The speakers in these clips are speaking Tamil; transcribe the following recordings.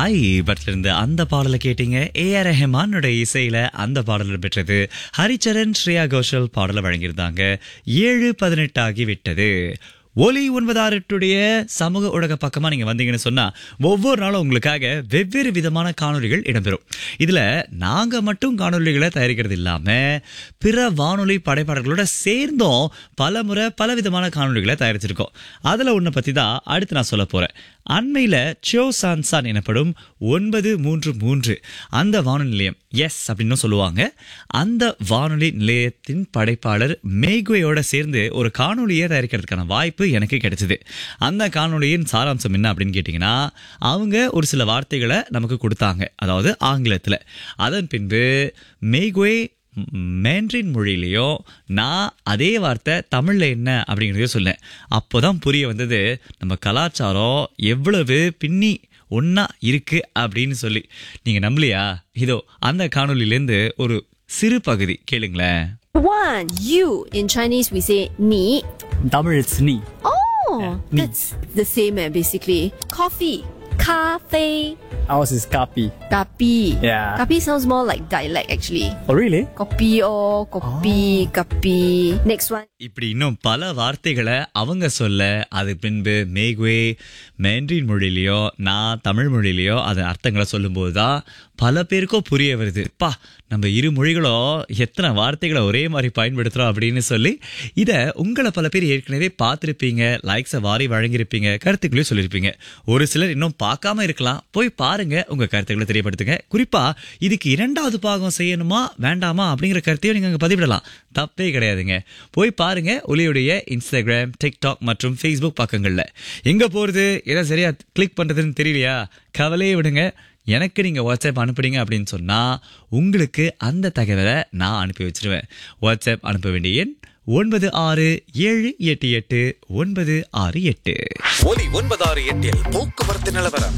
ஐ பட்ல இருந்து அந்த பாடலை கேட்டீங்க ஏ ஆர் ரெஹமானுடைய இசையில அந்த பாடல் பெற்றது ஹரிச்சரன் ஸ்ரேயா கோஷல் பாடலை வழங்கியிருந்தாங்க ஏழு பதினெட்டு ஆகி விட்டது ஒலி ஒன்பதாறுடைய சமூக ஊடக பக்கமா நீங்க வந்தீங்கன்னு சொன்னா ஒவ்வொரு நாளும் உங்களுக்காக வெவ்வேறு விதமான காணொளிகள் இடம்பெறும் இதுல நாங்க மட்டும் காணொளிகளை தயாரிக்கிறது இல்லாம பிற வானொலி படைப்பாளர்களோட சேர்ந்தும் பல முறை பல விதமான காணொளிகளை தயாரிச்சிருக்கோம் அதுல ஒண்ணு பத்தி தான் அடுத்து நான் சொல்ல போறேன் அண்மையில சியோ சான்சான் எனப்படும் ஒன்பது மூன்று மூன்று அந்த வானொலி நிலையம் எஸ் அப்படின்னு சொல்லுவாங்க அந்த வானொலி நிலையத்தின் படைப்பாளர் மேகுவையோட சேர்ந்து ஒரு காணொலியை தயாரிக்கிறதுக்கான வாய்ப்பு எனக்கு கிடைச்சது அந்த காணொளியின் சாராம்சம் என்ன அப்படின்னு கேட்டிங்கன்னா அவங்க ஒரு சில வார்த்தைகளை நமக்கு கொடுத்தாங்க அதாவது ஆங்கிலத்தில் அதன் பின்பு மேகுவே மேண்ட்ரின் மொழியிலையோ நான் அதே வார்த்தை தமிழில் என்ன அப்படிங்கிறதையும் சொன்னேன் அப்போதான் புரிய வந்தது நம்ம கலாச்சாரம் எவ்வளவு பின்னி ஒன்றா இருக்கு அப்படின்னு சொல்லி நீங்கள் நம்பலையா இதோ அந்த காணொளியிலேருந்து ஒரு சிறு பகுதி கேளுங்களேன் One, you. In Chinese, we say ni. Tamil it's ni. Oh, ni. that's the same eh, basically. Coffee. Cafe. Ours is kapi. Kapi. Yeah. Kapi sounds more like dialect actually. Oh really? Kopi or kopi, kapi. Next one. இப்படி இன்னும் பல வார்த்தைகளை அவங்க சொல்ல அது பின்பு மேகுவே மேண்ட்ரின் மொழியிலையோ நான் தமிழ் மொழியிலையோ அதன் அர்த்தங்களை சொல்லும்போது தான் பல பேருக்கோ புரிய வருது பா நம்ம இரு மொழிகளும் எத்தனை வார்த்தைகளை ஒரே மாதிரி பயன்படுத்துகிறோம் அப்படின்னு சொல்லி இதை உங்களை பல பேர் ஏற்கனவே பார்த்துருப்பீங்க லைக்ஸை வாரி வழங்கியிருப்பீங்க கருத்துக்களையும் சொல்லியிருப்பீங்க ஒரு சிலர் இன்னும் பார்க்காம இருக்கலாம் போய் பாருங்க உங்க கருத்துக்களை தெரியப்படுத்துங்க குறிப்பா இதுக்கு இரண்டாவது பாகம் செய்யணுமா வேண்டாமா அப்படிங்கிற கருத்தையும் நீங்க அங்க பதிவிடலாம் தப்பே கிடையாதுங்க போய் பாருங்க ஒலியுடைய இன்ஸ்டாகிராம் டிக்டாக் மற்றும் ஃபேஸ்புக் பக்கங்கள்ல எங்க போறது எதை சரியா கிளிக் பண்றதுன்னு தெரியலையா கவலையே விடுங்க எனக்கு நீங்க வாட்ஸ்அப் அனுப்புறீங்க அப்படின்னு சொன்னா உங்களுக்கு அந்த தகவலை நான் அனுப்பி வச்சிருவேன் வாட்ஸ்அப் அனுப்ப வேண்டிய எண் ஒன்பது ஆறு ஏழு எட்டு எட்டு ஒன்பது ஆறு எட்டு ஒலி ஒன்பதாறு எட்டில் போக்குவரத்து நிலவரம்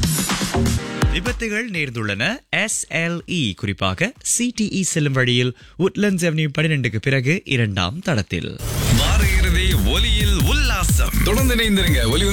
விபத்துகள் நேர்ந்துள்ளன எஸ்எல்இ குறிப்பாக சிடிஇ செல்லும் வழியில் உட்லண்ட்ஸ் அவென்யூ பன்னிரெண்டுக்கு பிறகு இரண்டாம் தடத்தில் வார இறுதி ஒலியில் உல்லாசம் தொடர்ந்து இணைந்திருங்க ஒலி